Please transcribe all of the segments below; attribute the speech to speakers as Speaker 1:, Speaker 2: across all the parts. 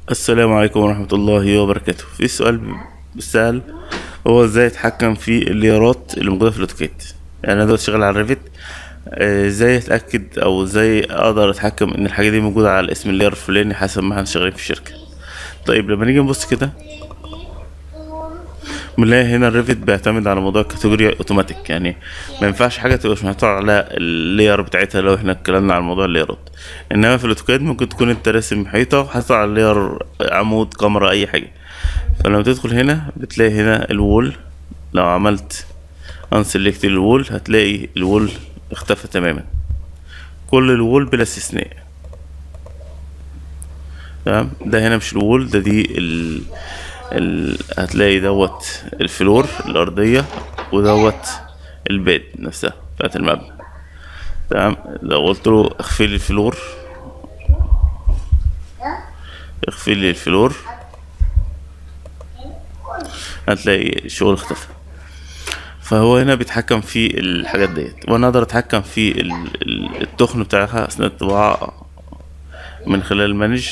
Speaker 1: السلام عليكم ورحمة الله وبركاته في سؤال بيسأل هو ازاي اتحكم في الليارات اللي موجودة في الاوتوكاد يعني انا دلوقتي شغال على الريفت آه، ازاي اتأكد او ازاي اقدر اتحكم ان الحاجة دي موجودة على اسم الليار الفلاني حسب ما احنا شغالين في الشركة طيب لما نيجي نبص كده بنلاقي هنا الريفت بيعتمد على موضوع الكاتيجوري اوتوماتيك يعني ما ينفعش حاجه تبقى مش محطوطه على اللاير بتاعتها لو احنا اتكلمنا عن موضوع اللايرات انما في الاوتوكاد ممكن تكون انت راسم حيطه وحاطط على اللاير عمود كاميرا اي حاجه فلما تدخل هنا بتلاقي هنا الوول لو عملت انسلكت الوول هتلاقي الوول اختفى تماما كل الوول بلا استثناء تمام ده هنا مش الوول ده دي ال... ال... هتلاقي دوت الفلور الأرضية ودوت البيت نفسها بتاعت المبنى تمام لو قلت له اخفي لي الفلور اخفي لي الفلور هتلاقي الشغل اختفى فهو هنا بيتحكم في الحاجات ديت وانا اقدر اتحكم في ال- ال- التخن بتاعها اثناء الطباعة من خلال المانج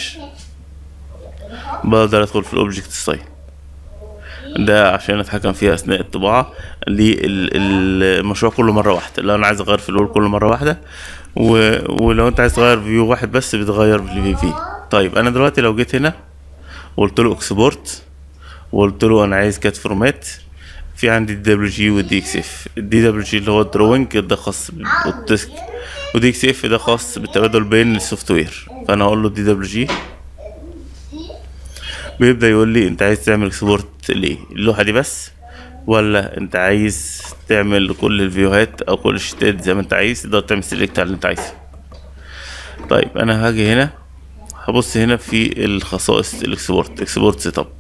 Speaker 1: بقدر ادخل في الاوبجكت ستايل ده عشان اتحكم فيها اثناء الطباعه للمشروع كله مره واحده لو انا عايز اغير في الول كله مره واحده و... ولو انت عايز تغير فيو واحد بس بتغير بالفي في طيب انا دلوقتي لو جيت هنا وقلت له اكسبورت وقلت له انا عايز كات فورمات في عندي الدي دبليو جي والدي اكس اف الدي دبليو جي اللي هو الدروينج ده خاص بالديسك ودي اكس اف ده خاص بالتبادل بين السوفت وير فانا هقول له دي دبليو جي بيبدأ يقول لي انت عايز تعمل اكسبورت ليه اللوحة دي بس ولا انت عايز تعمل كل الفيوهات او كل الشتات زي ما انت عايز تقدر تعمل سيلكت على اللي انت عايزه طيب انا هاجي هنا هبص هنا في الخصائص الاكسبورت اكسبورت سيت اب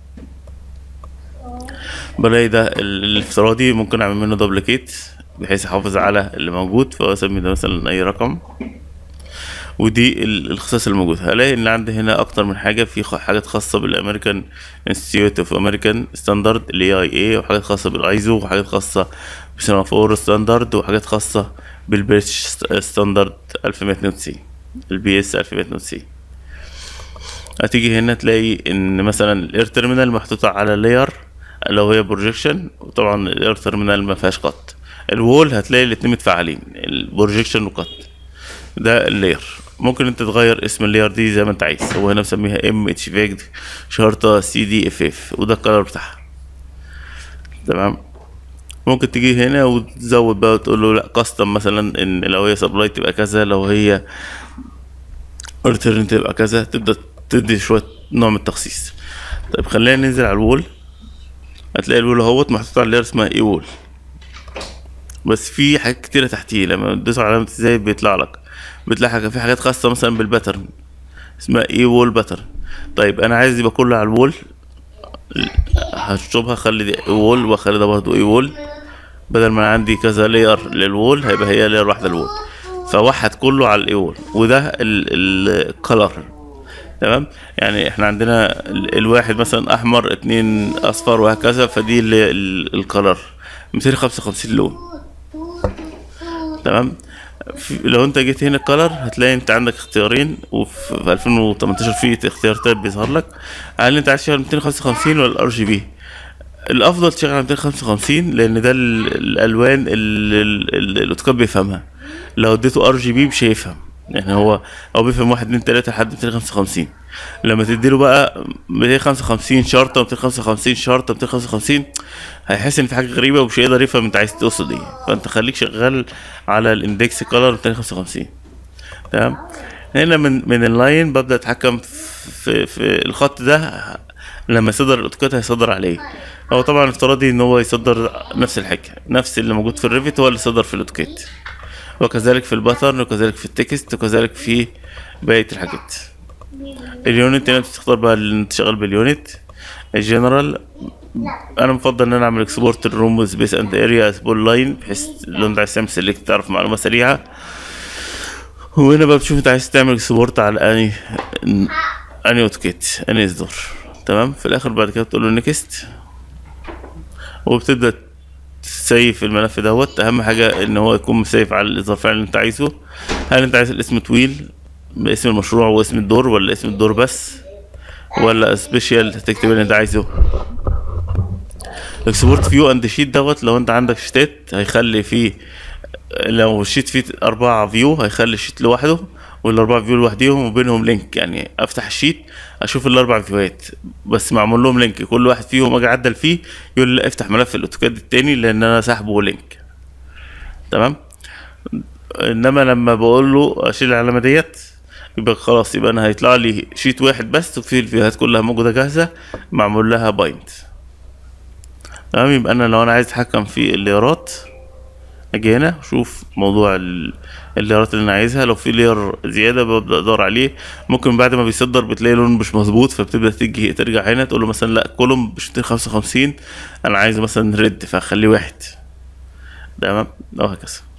Speaker 1: بلاقي ده ال- الافتراضي ممكن اعمل منه دوبليكيت بحيث احافظ على اللي موجود فاسمي ده مثلا اي رقم ودي ال- الخصائص الموجودة هلاقي ان عندي هنا اكتر من حاجة في خ- حاجات خاصة بالامريكان انستيتيوت اوف امريكان ستاندرد الاي اي اي وحاجات خاصة بالايزو وحاجات خاصة بسنغافورة ستاندرد وحاجات خاصة بالبريتش ستاندرد 1192 البي اس 1192 هتيجي هنا تلاقي ان مثلا الاير تيرمينال محطوطة على لاير لو هي بروجيكشن وطبعا الاير تيرمينال ما فيهاش قط الوول هتلاقي الاتنين متفاعلين البروجيكشن وقط ده اللاير ممكن انت تغير اسم اللاير دي زي ما انت عايز هو هنا مسميها ام اتش فيج شرطة سي دي اف اف وده الكلر بتاعها تمام ممكن تيجي هنا وتزود بقى وتقول له لا كاستم مثلا ان لو هي سبلاي تبقى كذا لو هي ريتيرن تبقى كذا تبدا تدي شويه نوع من التخصيص طيب خلينا ننزل على الوول هتلاقي الوول اهوت محطوط على اللاير اسمها اي وول بس في حاجات كتيرة تحتيه لما تدوس على علامة ازاي بيطلع لك بتلاقي حاجة في حاجات خاصة مثلا بالباترن اسمها اي وول باترن طيب انا عايز يبقى كله على الوول هشطبها اخلي دي اي وول واخلي ده برضه اي وول بدل ما انا عندي كذا لاير للوول هيبقى هي لاير واحدة للوول فوحد كله على الاي وول وده الكلر تمام يعني احنا عندنا ال- الواحد مثلا احمر اتنين اصفر وهكذا فدي الكلر 255 لون تمام في لو انت جيت هنا الكلر هتلاقي انت عندك اختيارين وفي في 2018 في اختيار تالت بيظهر لك هل انت عايز تشتغل 255 ولا الار جي بي الافضل تشتغل على 255 لان ده ال- الالوان اللي ال- ال- الاوتوكاد بيفهمها لو اديته ار جي بي مش هيفهم يعني هو هو بيفهم واحد اتنين تلاته لحد 255 لما تديله بقى 255 شرطه 255 شرطه 255 هيحس ان في حاجه غريبه ومش هيقدر يفهم انت عايز تقصد ايه فانت خليك شغال على الاندكس كولر 255 تمام هنا من من اللاين ببدا اتحكم في في الخط ده لما يصدر الاوتوكاد هيصدر عليه هو طبعا افتراضي ان هو يصدر نفس الحاجه نفس اللي موجود في الريفت هو اللي صدر في الاوتوكاد وكذلك في الباترن وكذلك في التكست وكذلك في بقيه الحاجات اليونت هنا بتختار بقى اللي انت شغال باليونت الجنرال انا مفضل ان انا اعمل اكسبورت الروم سبيس اند اريا سبول لاين بحيث لو انت عايز تعمل سيلكت تعرف معلومه سريعه وهنا بقى بتشوف انت عايز تعمل اكسبورت على اني اني اوتوكيت اني اصدار تمام في الاخر بعد كده تقول له نيكست وبتبدا تسيف الملف دوت اهم حاجه ان هو يكون مسيف على الاظهار فعلا اللي انت عايزه هل انت عايز الاسم طويل باسم المشروع واسم الدور ولا اسم الدور بس ولا سبيشال تكتب اللي انت عايزه اكسبورت فيو اند شيت دوت لو انت عندك شيتات هيخلي فيه لو الشيت فيه أربعة فيو هيخلي الشيت لوحده والأربعة فيو لوحديهم وبينهم لينك يعني أفتح الشيت أشوف الأربع فيوهات بس معمول لهم لينك كل واحد فيهم أجي أعدل فيه يقول لي لا افتح ملف الأوتوكاد التاني لأن أنا ساحبه لينك تمام انما لما بقول له اشيل العلامه ديت يبقى خلاص يبقى انا هيطلع لي شيت واحد بس وفيه الفيوهات كلها موجوده جاهزه معمول لها بايند تمام يبقى انا لو انا عايز اتحكم في الليرات اجي هنا اشوف موضوع ال- الليرات اللي انا عايزها لو في لير زياده ببدا ادور عليه ممكن بعد ما بيصدر بتلاقي لون مش مظبوط فبتبدا تيجي ترجع هنا تقول له مثلا لا كولوم ب 255 انا عايزه مثلا ريد فاخليه واحد تمام وهكذا